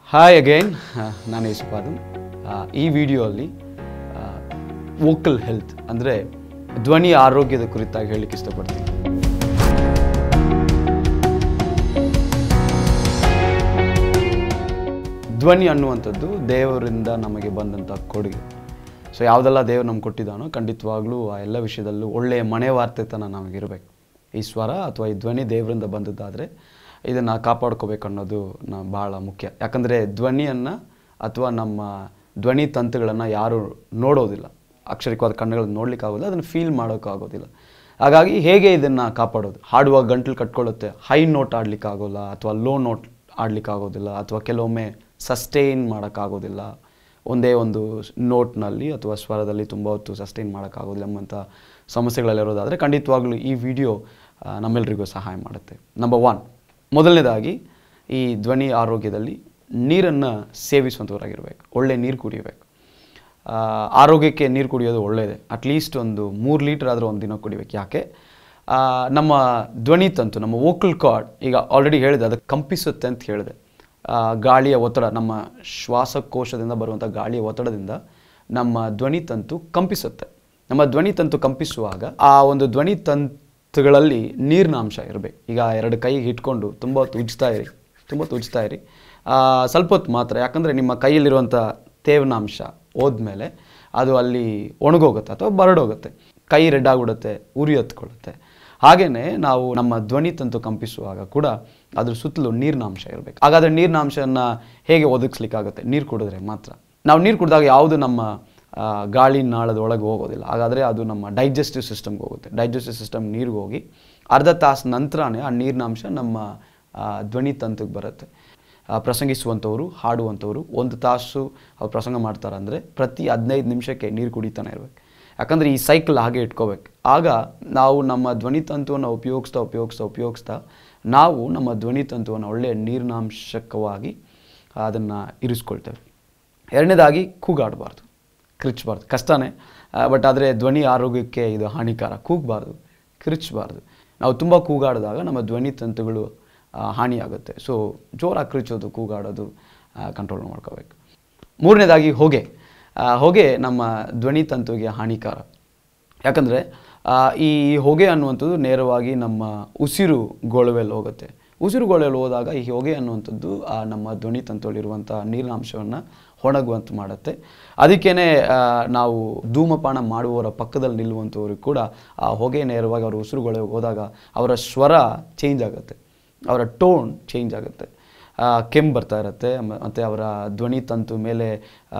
hi again ನಾನು ಯಶ್ಪಾದನ್ ಈ ವಿಡಿಯೋಲ್ಲಿ vocal health ಅಂದರೆ ಧ್ವನಿ ಆರೋಗ್ಯದ ಕುರಿತಾಗಿ ಹೇಳಲಿಕ್ಕೆ ಇಷ್ಟಪಡ್ತೀನಿ ಧ್ವನಿ ಅನ್ನುವಂಥದ್ದು ದೇವರಿಂದ ನಮಗೆ ಬಂದಂಥ ಕೊಡುಗೆ ಸೊ ಯಾವುದೆಲ್ಲ ದೇವರು ನಮ್ಗೆ ಕೊಟ್ಟಿದ್ದಾನೋ ಖಂಡಿತವಾಗ್ಲೂ ಆ ಎಲ್ಲ ವಿಷಯದಲ್ಲೂ ಒಳ್ಳೆಯ ಮನೆ ವಾರ್ತೆತನ ನಮಗಿರಬೇಕು ಈ ಸ್ವರ ಅಥವಾ ಈ ಧ್ವನಿ ದೇವರಿಂದ ಬಂದದ್ದಾದರೆ ಇದನ್ನು ಕಾಪಾಡ್ಕೋಬೇಕು ಅನ್ನೋದು ನ ಭಾಳ ಮುಖ್ಯ ಯಾಕಂದರೆ ಧ್ವನಿಯನ್ನು ಅಥವಾ ನಮ್ಮ ಧ್ವನಿ ತಂತುಗಳನ್ನು ಯಾರು ನೋಡೋದಿಲ್ಲ ಅಕ್ಷರಿಕವಾದ ಕಣ್ಣುಗಳನ್ನು ನೋಡಲಿಕ್ಕಾಗೋದಿಲ್ಲ ಅದನ್ನು ಫೀಲ್ ಮಾಡೋಕ್ಕಾಗೋದಿಲ್ಲ ಹಾಗಾಗಿ ಹೇಗೆ ಇದನ್ನು ಕಾಪಾಡೋದು ಹಾಡುವಾಗ ಗಂಟಲು ಕಟ್ಕೊಳ್ಳುತ್ತೆ ಹೈ ನೋಟ್ ಆಡಲಿಕ್ಕಾಗೋಲ್ಲ ಅಥವಾ ಲೋ ನೋಟ್ ಆಡಲಿಕ್ಕಾಗೋದಿಲ್ಲ ಅಥವಾ ಕೆಲವೊಮ್ಮೆ ಸಸ್ಟೈನ್ ಮಾಡೋಕ್ಕಾಗೋದಿಲ್ಲ ಒಂದೇ ಒಂದು ನೋಟ್ನಲ್ಲಿ ಅಥವಾ ಸ್ವರದಲ್ಲಿ ತುಂಬ ಹೊತ್ತು ಸಸ್ಟೈನ್ ಮಾಡೋಕ್ಕಾಗೋದಿಲ್ಲ ಎಂಬಂಥ ಸಮಸ್ಯೆಗಳಲ್ಲಿರೋದಾದರೆ ಖಂಡಿತವಾಗ್ಲೂ ಈ ವಿಡಿಯೋ ಆ, ನಮ್ಮೆಲ್ಲರಿಗೂ ಸಹಾಯ ಮಾಡುತ್ತೆ ನಂಬರ್ ಒನ್ ಮೊದಲನೇದಾಗಿ ಈ ಧ್ವನಿ ಆರೋಗ್ಯದಲ್ಲಿ ನೀರನ್ನು ಸೇವಿಸುವಂಥವರಾಗಿರ್ಬೇಕು ಒಳ್ಳೆ ನೀರು ಕುಡಿಯಬೇಕು ಆ, ಆರೋಗ್ಯಕ್ಕೆ ನೀರು ಕುಡಿಯೋದು ಒಳ್ಳೆಯದೇ ಅಟ್ಲೀಸ್ಟ್ ಒಂದು ಮೂರು ಲೀಟರ್ ಆದರೂ ಒಂದು ದಿನ ಕುಡಿಬೇಕು ಯಾಕೆ ಆ, ನಮ್ಮ ಧ್ವನಿ ತಂತು ನಮ್ಮ ವೋಕಲ್ ಕಾರ್ಡ್ ಈಗ ಆಲ್ರೆಡಿ ಹೇಳಿದೆ ಅದು ಕಂಪಿಸುತ್ತೆ ಅಂತ ಹೇಳಿದೆ ಆ, ಗಾಳಿಯ ಒತ್ತಡ ನಮ್ಮ ಶ್ವಾಸಕೋಶದಿಂದ ಬರುವಂಥ ಗಾಳಿಯ ಒತ್ತಡದಿಂದ ನಮ್ಮ ಧ್ವನಿ ತಂತು ಕಂಪಿಸುತ್ತೆ ನಮ್ಮ ಧ್ವನಿ ತಂತು ಕಂಪಿಸುವಾಗ ಆ ಒಂದು ಧ್ವನಿ ತಂತುಗಳಲ್ಲಿ ನೀರಿನ ಅಂಶ ಇರಬೇಕು ಈಗ ಎರಡು ಕೈಗೆ ಇಟ್ಕೊಂಡು ತುಂಬ ಹೊತ್ತು ಉಜ್ತಾ ಇರಿ ತುಂಬ ಹೊತ್ತು ಉಜ್ತಾ ಇರಿ ಆ, ಸ್ವಲ್ಪ ಹೊತ್ತು ಮಾತ್ರ ಯಾಕಂದರೆ ನಿಮ್ಮ ಕೈಯಲ್ಲಿರುವಂಥ ತೇವಿನ ಅಂಶ ಹೋದ್ಮೇಲೆ ಅದು ಅಲ್ಲಿ ಒಣಗೋಗುತ್ತೆ ಅಥವಾ ಬರಡೋಗುತ್ತೆ ಕೈ ರೆಡ್ ಆಗಿಬಿಡುತ್ತೆ ಉರಿ ಹತ್ಕೊಳ್ಳುತ್ತೆ ಹಾಗೆಯೇ ನಾವು ನಮ್ಮ ಧ್ವನಿ ತಂತು ಕಂಪಿಸುವಾಗ ಕೂಡ ಅದ್ರ ಸುತ್ತಲೂ ನೀರಿನ ಅಂಶ ಇರಬೇಕು ಹಾಗಾದರೆ ನೀರಿನ ಅಂಶವನ್ನು ಹೇಗೆ ಒದಗಿಸ್ಲಿಕ್ಕಾಗುತ್ತೆ ನೀರು ಕುಡಿದ್ರೆ ಮಾತ್ರ ನಾವು ನೀರು ಕುಡಿದಾಗ ಯಾವುದು ನಮ್ಮ ಆ, ಗಾಳಿ ನಾಳದ ಒಳಗೆ ಹೋಗೋದಿಲ್ಲ ಹಾಗಾದರೆ ಅದು ನಮ್ಮ ಡೈಜೆಸ್ಟಿವ್ ಸಿಸ್ಟಮ್ಗೆ ಹೋಗುತ್ತೆ ಡೈಜೆಸ್ಟಿವ್ ಸಿಸ್ಟಮ್ ನೀರಿಗೆ ಹೋಗಿ ಅರ್ಧ ತಾಸು ನಂತರನೇ ಆ ನೀರಿನ ಅಂಶ ನಮ್ಮ ಆ, ಧ್ವನಿ ತಂತಕ್ಕೆ ಬರುತ್ತೆ ಆ, ಪ್ರಸಂಗಿಸುವಂಥವ್ರು ಹಾಡುವಂಥವ್ರು ಒಂದು ತಾಸು ಅವ್ರು ಪ್ರಸಂಗ ಮಾಡ್ತಾರಂದರೆ ಪ್ರತಿ ಹದಿನೈದು ನಿಮಿಷಕ್ಕೆ ನೀರು ಕುಡಿತಾನೆ ಇರಬೇಕು ಯಾಕಂದರೆ ಈ ಸೈಕಲ್ ಹಾಗೆ ಇಟ್ಕೋಬೇಕು ಆಗ ನಾವು ನಮ್ಮ ಧ್ವನಿ ತಂತುವನ್ನು ಉಪಯೋಗಿಸ್ತಾ ಉಪಯೋಗಿಸ್ತಾ ಉಪಯೋಗಿಸ್ತಾ ನಾವು ನಮ್ಮ ಧ್ವನಿ ತಂತುವನ್ನು ಒಳ್ಳೆಯ ನೀರಿನಾಂಶಕವಾಗಿ ಅದನ್ನು ಇರಿಸ್ಕೊಳ್ತೇವೆ ಎರಡನೇದಾಗಿ ಕೂಗಾಡಬಾರ್ದು ಕಿರ್ಚಬಾರ್ದು ಕಷ್ಟನೇ ಬಟ್ ಆದರೆ ಧ್ವನಿ ಆರೋಗ್ಯಕ್ಕೆ ಇದು ಹಾನಿಕಾರ ಕೂಗಬಾರ್ದು ಕಿರ್ಚಬಾರ್ದು ನಾವು ತುಂಬ ಕೂಗಾಡಿದಾಗ ನಮ್ಮ ಧ್ವನಿ ತಂತುಗಳು ಆ, ಹಾನಿಯಾಗುತ್ತೆ ಸೊ ಜೋರಾಗಿ ಕಿರ್ಚೋದು ಕೂಗಾಡೋದು ಕಂಟ್ರೋಲ್ ಮಾಡ್ಕೋಬೇಕು ಮೂರನೇದಾಗಿ ಹೊಗೆ ಆ, ಹೊಗೆ ನಮ್ಮ ಧ್ವನಿ ತಂತುಗೆ ಹಾನಿಕಾರ ಯಾಕಂದರೆ ಈ ಹೊಗೆ ಅನ್ನುವಂಥದ್ದು ನೇರವಾಗಿ ನಮ್ಮ ಉಸಿರು ಗೊಳವೆಲ್ಲಿ ಹೋಗುತ್ತೆ ಉಸಿರು ಗೊಳವೆಲ್ಲಿ ಹೋದಾಗ ಈ ಹೊಗೆ ಅನ್ನುವಂಥದ್ದು ಆ ನಮ್ಮ ಧ್ವನಿ ತಂತುಗಳಿರುವಂಥ ನೀರಿನ ಅಂಶವನ್ನು ಒಣಗುವಂತೆ ಮಾಡುತ್ತೆ ಅದಕ್ಕೇ ನಾವು ಧೂಮಪಾನ ಮಾಡುವವರ ಪಕ್ಕದಲ್ಲಿ ನಿಲ್ಲುವಂಥವ್ರಿಗೆ ಕೂಡ ಆ ಹೊಗೆ ನೇರವಾಗಿ ಅವರ ಉಸಿರುಗೊಳೆ ಹೋದಾಗ ಅವರ ಸ್ವರ ಚೇಂಜ್ ಆಗುತ್ತೆ ಅವರ ಟೋನ್ ಚೇಂಜ್ ಆಗುತ್ತೆ ಕೆಮ್ಮು ಬರ್ತಾ ಇರುತ್ತೆ ಮತ್ತು ಅವರ ಧ್ವನಿ ತಂತು ಮೇಲೆ ಆ,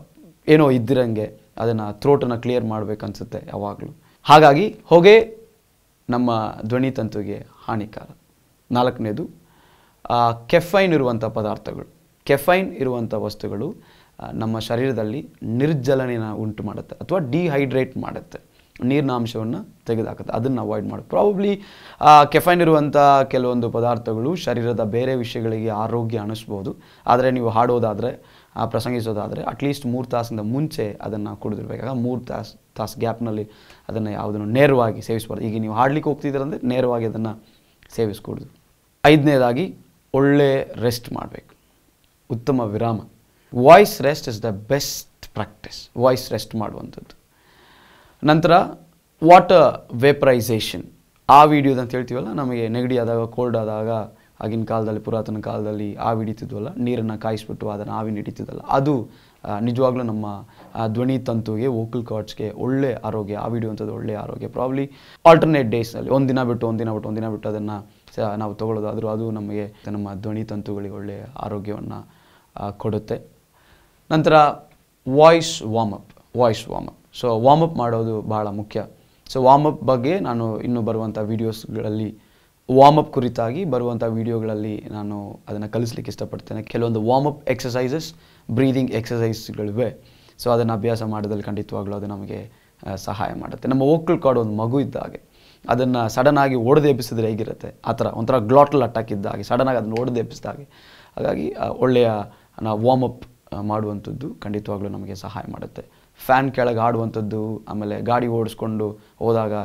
ಏನೋ ಇದ್ದಿರಂಗೆ ಅದನ್ನು ಥ್ರೋಟನ್ನು ಕ್ಲಿಯರ್ ಮಾಡಬೇಕನ್ಸುತ್ತೆ ಯಾವಾಗಲೂ ಹಾಗಾಗಿ ಹೊಗೆ ನಮ್ಮ ಧ್ವನಿ ತಂತುಗೆ ಹಾನಿಕಾರ ನಾಲ್ಕನೇದು ಕೆಫೈನ್ ಇರುವಂಥ ಪದಾರ್ಥಗಳು ಕೆಫೈನ್ ಇರುವಂಥ ವಸ್ತುಗಳು ಆ, ನಮ್ಮ ಶರೀರದಲ್ಲಿ ನಿರ್ಜಲನೆನ ಉಂಟು ಮಾಡುತ್ತೆ ಅಥವಾ ಡಿಹೈಡ್ರೇಟ್ ಮಾಡುತ್ತೆ ನೀರಿನ ಅಂಶವನ್ನು ತೆಗೆದುಹಾಕುತ್ತೆ ಅದನ್ನು ಅವಾಯ್ಡ್ ಮಾಡಿ ಪ್ರಾಬಬ್ಲಿ ಕೆಫೈನ್ ಇರುವಂಥ ಕೆಲವೊಂದು ಪದಾರ್ಥಗಳು ಶರೀರದ ಬೇರೆ ವಿಷಯಗಳಿಗೆ ಆರೋಗ್ಯ ಅನಿಸ್ಬೋದು ಆದರೆ ನೀವು ಹಾಡೋದಾದರೆ ಪ್ರಸಂಗಿಸೋದಾದರೆ ಅಟ್ಲೀಸ್ಟ್ ಮೂರು ತಾಸಿಂದ ಮುಂಚೆ ಅದನ್ನು ಕುಡಿದಿರ್ಬೇಕಾಗ ಮೂರು ತಾಸು ತಾಸು ಗ್ಯಾಪ್ನಲ್ಲಿ ಅದನ್ನು ಯಾವುದನ್ನು ನೇರವಾಗಿ ಸೇವಿಸಬಾರ್ದು ಈಗ ನೀವು ಹಾಡ್ಲಿಕ್ಕೆ ಹೋಗ್ತಿದ್ದೀರಂದರೆ ನೇರವಾಗಿ ಅದನ್ನು ಸೇವಿಸ್ಕೊಡ್ದು ಐದನೇದಾಗಿ ಒಳ್ಳೆ ರೆಸ್ಟ್ ಮಾಡಬೇಕು ಉತ್ತಮ ವಿರಾಮ voice rest is the best practice voice rest ಮಾಡುವಂಥದ್ದು ನಂತರ ವಾಟರ್ ವೇಪರೈಸೇಷನ್ ಆ ವಿಡಿಯೋದು ಅಂತ ಹೇಳ್ತೀವಲ್ಲ ನಮಗೆ ನೆಗಡಿ ಆದಾಗ ಕೋಲ್ಡ್ ಆದಾಗ ಆಗಿನ ಕಾಲದಲ್ಲಿ ಪುರಾತನ ಕಾಲದಲ್ಲಿ ಆವಿ ಹಿಡಿತಿದ್ವಲ್ಲ ನೀರನ್ನು ಕಾಯಿಸ್ಬಿಟ್ಟು ಅದನ್ನು ಆವಿ ಹಿಡಿತಿದ್ದಲ್ಲ ಅದು ಆ, ನಿಜವಾಗ್ಲೂ ನಮ್ಮ ಆ, ಧ್ವನಿ ತಂತುಗೆ ವೋಕಲ್ ಕಾರ್ಡ್ಸ್ಗೆ ಒಳ್ಳೆ ಆರೋಗ್ಯ ಆವಿ ಹಿಡಿಯುವಂಥದ್ದು ಒಳ್ಳೆ ಆರೋಗ್ಯ ಪ್ರಾಬ್ಲಿ ಆಲ್ಟರ್ನೇಟ್ ಡೇಸ್ನಲ್ಲಿ ಒಂದು ದಿನ ಬಿಟ್ಟು ಒಂದು ದಿನ ಬಿಟ್ಟು ಒಂದು ದಿನ ಬಿಟ್ಟು ಅದನ್ನು ನಾವು ತಗೊಳ್ಳೋದಾದರೂ ಅದು ನಮಗೆ ನಮ್ಮ ಧ್ವನಿ ತಂತುಗಳಿಗೆ ಒಳ್ಳೆಯ ಆರೋಗ್ಯವನ್ನು ಕೊಡುತ್ತೆ ನಂತರ voice warm up voice warm up so warm up ಮಾಡೋದು ಬಹಳ ಮುಖ್ಯ ಸೊ ವಾರ್ಮಪ್ ಬಗ್ಗೆ ನಾನು ಇನ್ನು ಬರುವಂಥ ವೀಡಿಯೋಸ್ಗಳಲ್ಲಿ ವಾರ್ಮಪ್ ಕುರಿತಾಗಿ ಬರುವಂಥ ವೀಡಿಯೋಗಳಲ್ಲಿ ನಾನು ಅದನ್ನು ಕಲಿಸ್ಲಿಕ್ಕೆ ಇಷ್ಟಪಡ್ತೇನೆ ಕೆಲವೊಂದು ವಾರ್ಮಪ್ ಎಕ್ಸಸೈಸಸ್ ಬ್ರೀದಿಂಗ್ ಎಕ್ಸಸೈಸ್ಗಳಿವೆ ಸೊ ಅದನ್ನು ಅಭ್ಯಾಸ ಮಾಡೋದ್ರಲ್ಲಿ ಖಂಡಿತವಾಗ್ಲೂ ಅದು ನಮಗೆ ಆ, ಸಹಾಯ ಮಾಡುತ್ತೆ ನಮ್ಮ ವೋಕಲ್ ಕಾರ್ಡ್ ಒಂದು ಮಗು ಇದ್ದ ಹಾಗೆ ಅದನ್ನು ಸಡನ್ನಾಗಿ ಒಡೆದು ಎಬ್ಬಿಸಿದ್ರೆ ಹೇಗಿರುತ್ತೆ ಆ ಥರ ಒಂಥರ ಗ್ಲಾಟಲ್ ಅಟ್ಯಾಕ್ ಇದ್ದ ಹಾಗೆ ಸಡನ್ನಾಗಿ ಅದನ್ನು ಒಡೆದು ಎಬ್ಬಿಸಿದ ಹಾಗೆ ಹಾಗಾಗಿ ಆ, ಒಳ್ಳೆಯ ನಾವು ವಾರ್ಮಪ್ ಮಾಡುವಂಥದ್ದು ಖಂಡಿತವಾಗ್ಲೂ ನಮಗೆ ಸಹಾಯ ಮಾಡುತ್ತೆ ಫ್ಯಾನ್ ಕೆಳಗೆ ಆಡುವಂಥದ್ದು ಆಮೇಲೆ ಗಾಡಿ ಓಡಿಸ್ಕೊಂಡು ಹೋದಾಗ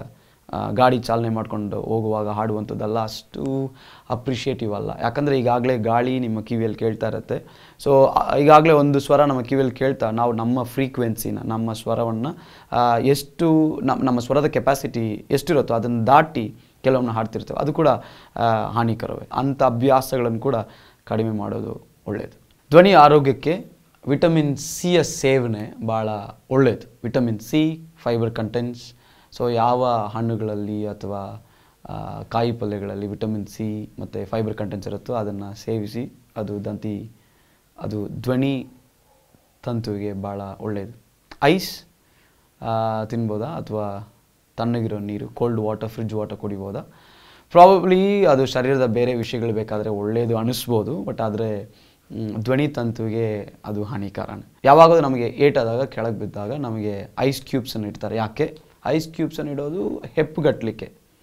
ಆ, ಗಾಡಿ ಚಾಲನೆ ಮಾಡ್ಕೊಂಡು ಹೋಗುವಾಗ ಹಾಡುವಂಥದ್ದಲ್ಲ ಅಷ್ಟು ಅಪ್ರಿಷಿಯೇಟಿವ್ ಅಲ್ಲ ಯಾಕಂದರೆ ಈಗಾಗಲೇ ಗಾಳಿ ನಿಮ್ಮ ಕಿವಿಯಲ್ಲಿ ಕೇಳ್ತಾ ಇರುತ್ತೆ ಸೊ ಈಗಾಗಲೇ ಒಂದು ಸ್ವರ ನಮ್ಮ ಕಿವಿಯಲ್ಲಿ ಕೇಳ್ತಾ ನಾವು ನಮ್ಮ ಫ್ರೀಕ್ವೆನ್ಸಿನ ನಮ್ಮ ಸ್ವರವನ್ನು ಎಷ್ಟು ನಮ್ಮ ನಮ್ಮ ಸ್ವರದ ಕೆಪಾಸಿಟಿ ಎಷ್ಟಿರುತ್ತೋ ಅದನ್ನು ದಾಟಿ ಕೆಲವೊಮ್ಮೆ ಹಾಡ್ತಿರ್ತೇವೆ ಅದು ಕೂಡ ಆ, ಹಾನಿಕರವೇ ಅಂಥ ಅಭ್ಯಾಸಗಳನ್ನು ಕೂಡ ಕಡಿಮೆ ಮಾಡೋದು ಒಳ್ಳೆಯದು ಧ್ವನಿ ಆರೋಗ್ಯಕ್ಕೆ ವಿಟಮಿನ್ ಸಿಯ ಸೇವನೆ ಭಾಳ ಒಳ್ಳೆಯದು vitamin C fibre contents so ಯಾವ ಹಣ್ಣುಗಳಲ್ಲಿ ಅಥವಾ ಆ, ಕಾಯಿ ಪಲ್ಯಗಳಲ್ಲಿ ವಿಟಮಿನ್ ಸಿ ಮತ್ತು ಫೈಬರ್ ಕಂಟೆಂಟ್ಸ್ ಇರುತ್ತೋ ಅದನ್ನು ಸೇವಿಸಿ ಅದು ದಂತಿ ಅದು ಧ್ವನಿ ತಂತುವಿಗೆ ಭಾಳ ಒಳ್ಳೆಯದು ಐಸ್ ಆ, ತಿನ್ಬೋದಾ ಅಥವಾ ತಣ್ಣಗಿರೋ ನೀರು ಕೋಲ್ಡ್ ವಾಟರ್ ಫ್ರಿಜ್ ವಾಟರ್ ಕುಡಿಬೋದಾ ಪ್ರಾಬಬ್ಲಿ ಅದು ಶರೀರದ ಬೇರೆ ವಿಷಯಗಳು ಬೇಕಾದರೆ ಒಳ್ಳೆಯದು ಅನಿಸ್ಬೋದು ಬಟ್ ಆದರೆ ಮ್, ಧ್ವನಿ ತಂತುವಿಗೆ ಅದು ಹಾನಿಕಾರನೇ ಯಾವಾಗಲೂ ನಮಗೆ ಏಟಾದಾಗ ಕೆಳಗೆ ಬಿದ್ದಾಗ ನಮಗೆ ಐಸ್ ಕ್ಯೂಬ್ಸನ್ನು ಇಡ್ತಾರೆ ಯಾಕೆ ಐಸ್ ಕ್ಯೂಬ್ಸನ್ನು ಇಡೋದು ಹೆಪ್ಪುಗಟ್ಟಲಿಕ್ಕೆ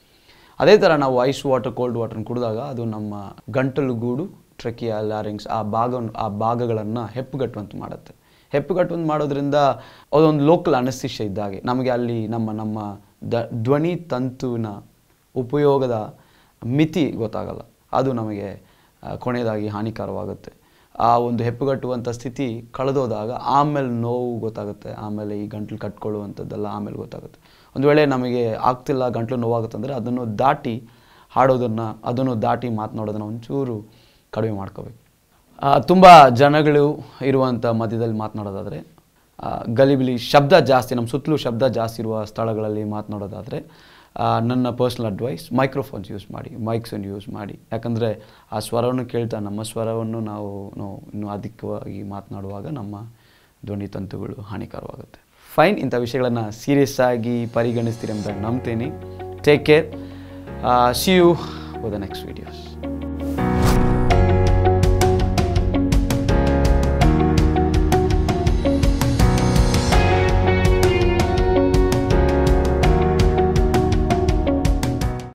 ಅದೇ ಥರ ನಾವು ಐಸ್ ವಾಟರ್ ಕೋಲ್ಡ್ ವಾಟರ್ನ ಕುಡಿದಾಗ ಅದು ನಮ್ಮ ಗಂಟಲು ಗೂಡು ಟ್ರೆಕಿಯಾ ಲ್ಯಾರಿಂಗ್ಸ್ ಆ ಭಾಗ ಆ ಭಾಗಗಳನ್ನು ಹೆಪ್ಪುಗಟ್ಟುವಂತೆ ಮಾಡುತ್ತೆ ಹೆಪ್ಪುಗಟ್ಟುವಂತೆ ಮಾಡೋದ್ರಿಂದ ಅದೊಂದು ಲೋಕಲ್ ಅನಸ್ತಿಷ್ಯ ಇದ್ದಾಗೆ ನಮಗೆ ಅಲ್ಲಿ ನಮ್ಮ ನಮ್ಮ ದ ಧ್ವನಿ ತಂತುವಿನ ಉಪಯೋಗದ ಮಿತಿ ಗೊತ್ತಾಗಲ್ಲ ಅದು ನಮಗೆ ಆ, ಕೊನೆಯದಾಗಿ ಹಾನಿಕಾರವಾಗುತ್ತೆ ಆ ಒಂದು ಹೆಪ್ಪುಗಟ್ಟುವಂಥ ಸ್ಥಿತಿ ಕಳೆದೋದಾಗ ಆಮೇಲೆ ನೋವು ಗೊತ್ತಾಗುತ್ತೆ ಆಮೇಲೆ ಈ ಗಂಟ್ಲು ಕಟ್ಕೊಳ್ಳುವಂಥದ್ದೆಲ್ಲ ಆಮೇಲೆ ಗೊತ್ತಾಗುತ್ತೆ ಒಂದು ವೇಳೆ ನಮಗೆ ಆಗ್ತಿಲ್ಲ ಗಂಟ್ಲು ನೋವಾಗುತ್ತೆ ಅಂದರೆ ಅದನ್ನು ದಾಟಿ ಹಾಡೋದನ್ನು ಅದನ್ನು ದಾಟಿ ಮಾತನಾಡೋದನ್ನು ಒಂಚೂರು ಕಡಿಮೆ ಮಾಡ್ಕೋಬೇಕು ತುಂಬ ಜನಗಳು ಇರುವಂಥ ಮಧ್ಯದಲ್ಲಿ ಮಾತನಾಡೋದಾದರೆ ಆ, ಗಲಿಬಿಲಿ ಶಬ್ದ ಜಾಸ್ತಿ ನಮ್ಮ ಸುತ್ತಲೂ ಶಬ್ದ ಜಾಸ್ತಿ ಇರುವ ಸ್ಥಳಗಳಲ್ಲಿ ಮಾತನಾಡೋದಾದರೆ ಆ, ನನ್ನ ಪರ್ಸ್ನಲ್ ಅಡ್ವೈಸ್ ಮೈಕ್ರೋಫೋನ್ಸ್ ಯೂಸ್ ಮಾಡಿ ಮೈಕ್ಸನ್ನು ಯೂಸ್ ಮಾಡಿ ಯಾಕಂದರೆ ಆ ಸ್ವರವನ್ನು ಕೇಳ್ತಾ ನಮ್ಮ ಸ್ವರವನ್ನು ನಾವು ನಾವು ಇನ್ನೂ ಅಧಿಕವಾಗಿ ಮಾತನಾಡುವಾಗ ನಮ್ಮ ಧ್ವನಿ ತಂತುಗಳು ಹಾನಿಕರವಾಗುತ್ತೆ ಫೈನ್ ಇಂಥ ವಿಷಯಗಳನ್ನು ಸೀರಿಯಸ್ ಆಗಿ ಪರಿಗಣಿಸ್ತೀರಿ ಅಂತ ನಂಬ್ತೀನಿ take care see you for the next videos